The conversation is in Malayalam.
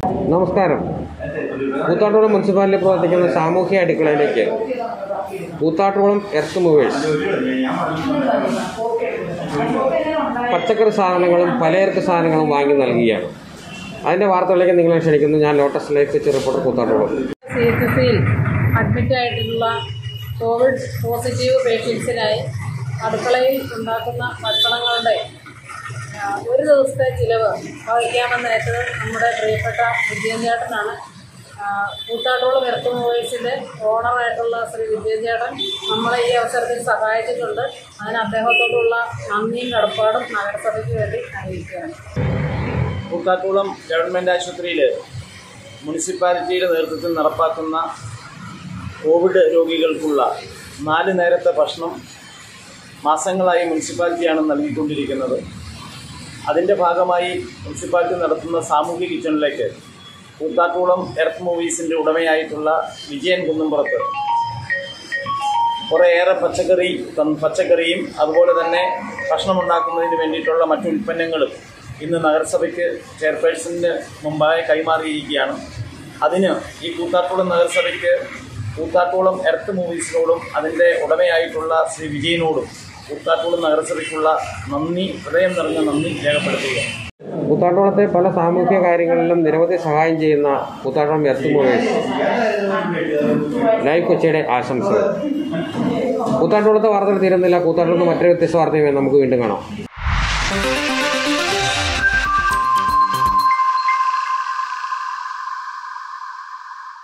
നമസ്കാരം കൂത്താട്ടോളം മുനിസിപ്പാലിറ്റി പ്രവർത്തിക്കുന്ന സാമൂഹ്യ അടുക്കളയിലേക്ക് കൂത്താട്ടോളം എർത്ത് മൂവേഴ്സ് പച്ചക്കറി സാധനങ്ങളും പലചരക്ക് സാധനങ്ങളും വാങ്ങി നൽകുകയാണ് അതിൻ്റെ വാർത്തകളിലേക്ക് നിങ്ങളെ ക്ഷണിക്കുന്നു ഞാൻ ലോട്ടസ് ലൈഫ് വെച്ച് റിപ്പോർട്ടർ കൂത്താട്ടോളം സി എച്ച് സിയിൽ അഡ്മിറ്റ് ആയിട്ടുള്ള കോവിഡ് പോസിറ്റീവ് പേഷ്യൻസിനായി അടുക്കളയിൽ ഉണ്ടാക്കുന്ന ഭക്ഷണങ്ങളുടെ ആ, ഒരു ദിവസത്തെ ചിലവ് വഹിക്കാമെന്നേറ്റത് നമ്മുടെ പ്രിയപ്പെട്ട വിജയചേട്ടനാണ് കൂത്താട്ടോളം എർത്ത് മൂവേഴ്സിൻ്റെ ഓണറായിട്ടുള്ള ശ്രീ വിജയചേട്ടൻ നമ്മളെ ഈ അവസരത്തിൽ സഹായിച്ചിട്ടുണ്ട് അതിന് അദ്ദേഹത്തോടുള്ള നന്ദിയും കടപ്പാടും നഗരസഭയ്ക്ക് വേണ്ടി അറിയിക്കുകയാണ് കൂത്താട്ടുകുളം ഗവൺമെൻറ് ആശുപത്രിയിൽ മുനിസിപ്പാലിറ്റിയുടെ നേതൃത്വത്തിൽ നടപ്പാക്കുന്ന കോവിഡ് രോഗികൾക്കുള്ള നാല് നേരത്തെ ഭക്ഷണം മാസങ്ങളായി മുനിസിപ്പാലിറ്റിയാണ് നൽകിക്കൊണ്ടിരിക്കുന്നത് അതിൻ്റെ ഭാഗമായി മുനിസിപ്പാലിറ്റി നടത്തുന്ന സാമൂഹ്യ കിച്ചണിലേക്ക് കൂത്താട്ടുകുളം എർത്ത് മൂവീസിൻ്റെ ഉടമയായിട്ടുള്ള വിജയൻ കുന്നുംപുറത്ത് കുറേയേറെ പച്ചക്കറി തൻ- പച്ചക്കറിയും അതുപോലെ തന്നെ ഭക്ഷണം ഉണ്ടാക്കുന്നതിന് വേണ്ടിയിട്ടുള്ള മറ്റു ഉൽപ്പന്നങ്ങളും ഇന്ന് നഗരസഭയ്ക്ക് ചെയർപേഴ്സണിന് മുമ്പായി കൈമാറിയിരിക്കുകയാണ് അതിന് ഈ കൂത്താട്ടുകുളം നഗരസഭയ്ക്ക് കൂത്താട്ടുകുളം എർത്ത് മൂവീസിനോടും അതിൻ്റെ ഉടമയായിട്ടുള്ള ശ്രീ വിജയനോടും കൂത്താട്ടുകുളം നഗരസഭയ്ക്കുള്ള നന്ദി ഹൃദയം നിറഞ്ഞ നന്ദി രേഖപ്പെടുത്തുകയാണ് കൂത്താട്ടോളത്തെ പല സാമൂഹ്യ കാര്യങ്ങളിലും നിരവധി സഹായം ചെയ്യുന്ന കൂത്താട്ടോളം എർത്ത് മൂവേഴ്സ് ലൈവ് കൊച്ചിയുടെ ആശംസകൾ കൂത്താട്ടോളത്തെ വാർത്തകൾ തീരുന്നില്ല കൂത്താട്ടോളത്ത് മറ്റൊരു വ്യത്യസ്ത വാർത്തയുമായി നമുക്ക് വീണ്ടും കാണാം